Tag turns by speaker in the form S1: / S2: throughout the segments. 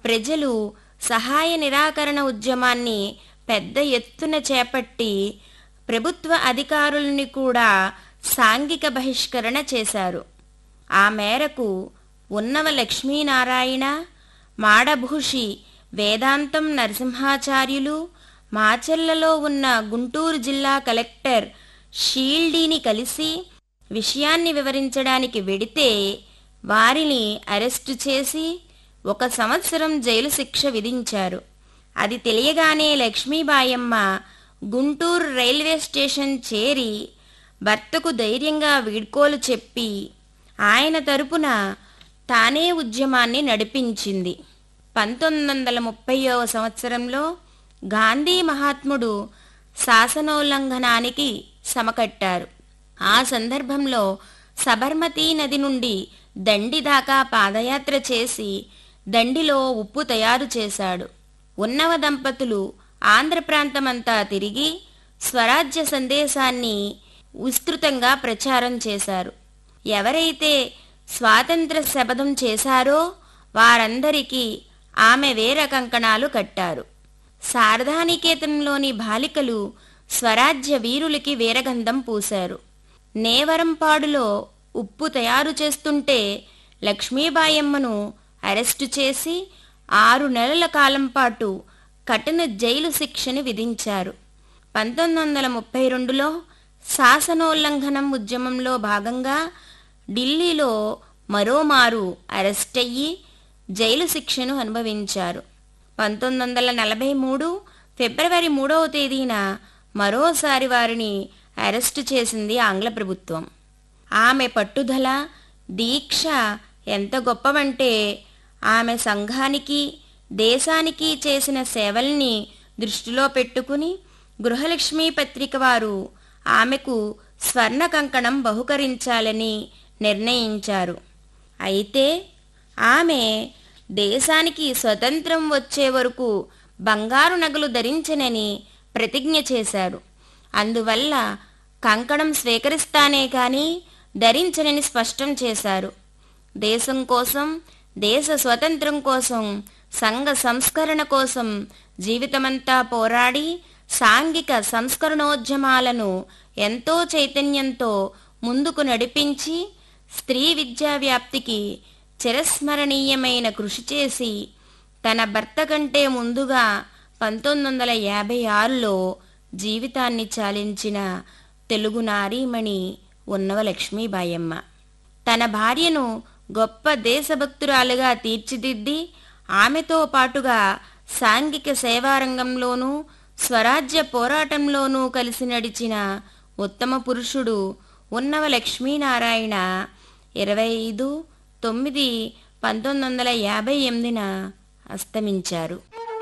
S1: ప్రజలు సహాయ నిరాకరణ ఉద్యమాన్ని పెద్ద ఎత్తున చేపట్టి ప్రభుత్వ అధికారుల్ని కూడా సాంఘిక బహిష్కరణ చేశారు ఆ మేరకు ఉన్నవ లక్ష్మీనారాయణ మాడభూషి వేదాంతం నరసింహాచార్యులు మాచెల్లలో ఉన్న గుంటూరు జిల్లా కలెక్టర్ షీల్డీని కలిసి విషయాన్ని వివరించడానికి వెడితే వారిని అరెస్టు చేసి ఒక సంవత్సరం జైలు శిక్ష విధించారు అది తెలియగానే లక్ష్మీబాయమ్మ గుంటూరు రైల్వే స్టేషన్ చేరి భర్తకు ధైర్యంగా వీడ్కోలు చెప్పి ఆయన తరపున తానే ఉద్యమాన్ని నడిపించింది పంతొమ్మిది వందల ముప్పైవ సంవత్సరంలో గాంధీ మహాత్ముడు శాసనోల్లంఘనానికి సమకట్టారు ఆ సందర్భంలో సబర్మతీ నది నుండి దండి దాకా పాదయాత్ర చేసి దండిలో ఉప్పు తయారు చేశాడు ఉన్నవ దంపతులు ఆంధ్ర ప్రాంతమంతా తిరిగి స్వరాజ్య సందేశాన్ని విస్తృతంగా ప్రచారం చేశారు ఎవరైతే స్వాతంత్ర శపథం చేశారో వారందరికీ ఆమె వేర కంకణాలు కట్టారు శారదానికేతనంలోని బాలికలు స్వరాజ్య వీరులకి వీరగంధం పూశారు నేవరంపాడులో ఉప్పు తయారు చేస్తుంటే లక్ష్మీబాయమ్మను అరెస్టు చేసి ఆరు నెలల కాలం పాటు కఠిన జైలు శిక్షను విధించారు పంతొమ్మిది వందల ముప్పై రెండులో శాసనోల్లంఘనం ఉద్యమంలో భాగంగా ఢిల్లీలో మరోమారు అరెస్ట్ అయ్యి జైలు శిక్షను అనుభవించారు పంతొమ్మిది వందల నలభై మూడు ఫిబ్రవరి మూడవ తేదీన మరోసారి వారిని అరెస్టు చేసింది ఆంగ్ల ప్రభుత్వం ఆమె పట్టుదల దీక్ష ఎంత గొప్పవంటే ఆమె సంఘానికి దేశానికి చేసిన సేవల్ని దృష్టిలో పెట్టుకుని గృహలక్ష్మి పత్రిక వారు ఆమెకు స్వర్ణ కంకణం బహుకరించాలని నిర్ణయించారు అయితే ఆమె దేశానికి స్వతంత్రం వచ్చే వరకు బంగారు నగలు ధరించనని ప్రతిజ్ఞ చేశారు అందువల్ల కంకణం స్వీకరిస్తానే కాని ధరించనని స్పష్టం చేశారు దేశం కోసం దేశ స్వతంత్రం కోసం సంఘ సంస్కరణ కోసం జీవితమంతా పోరాడి సాంఘిక సంస్కరణోద్యమాలను ఎంతో చైతన్యంతో ముందుకు నడిపించి స్త్రీ విద్యా వ్యాప్తికి చిరస్మరణీయమైన కృషి చేసి తన భర్త కంటే ముందుగా పంతొమ్మిది వందల యాభై ఆరులో జీవితాన్ని చాలించిన తెలుగు నారీమణి ఉన్నవ లక్ష్మీబాయమ్మ తన భార్యను గొప్ప దేశభక్తురాలుగా తీర్చిదిద్ది ఆమెతో పాటుగా సాంఘిక సేవారంగంలోనూ స్వరాజ్య పోరాటంలోనూ కలిసి నడిచిన ఉత్తమ పురుషుడు ఉన్నవ లక్ష్మీనారాయణ ఇరవై ఐదు తొమ్మిది పంతొమ్మిది వందల యాభై ఎనిమిదిన అస్తమించారు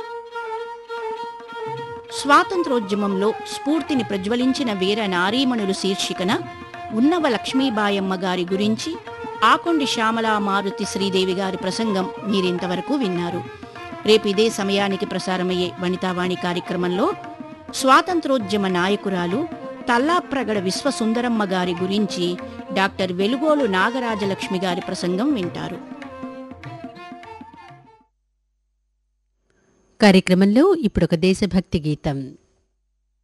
S2: స్వాతంత్రోద్యమంలో స్ఫూర్తిని ప్రజ్వలించిన వీర నారీమణులు శీర్షికన ఉన్నవ లక్ష్మీబాయమ్మ గారి గురించి ఆకొండి శ్యామలా మారుతి శ్రీదేవి గారి ప్రసంగం మీరింతవరకు విన్నారు రేపు ఇదే సమయానికి ప్రసారమయ్యే వనితావాణి కార్యక్రమంలో స్వాతంత్రోద్యమ నాయకురాలు తల్లాప్రగడ విశ్వసుందరమ్మ గారి గురించి డాక్టర్ వెలుగోలు నాగరాజలక్ష్మి గారి ప్రసంగం వింటారు
S3: కార్యక్రమంలో ఇప్పుడొక దేశభక్తి గీతం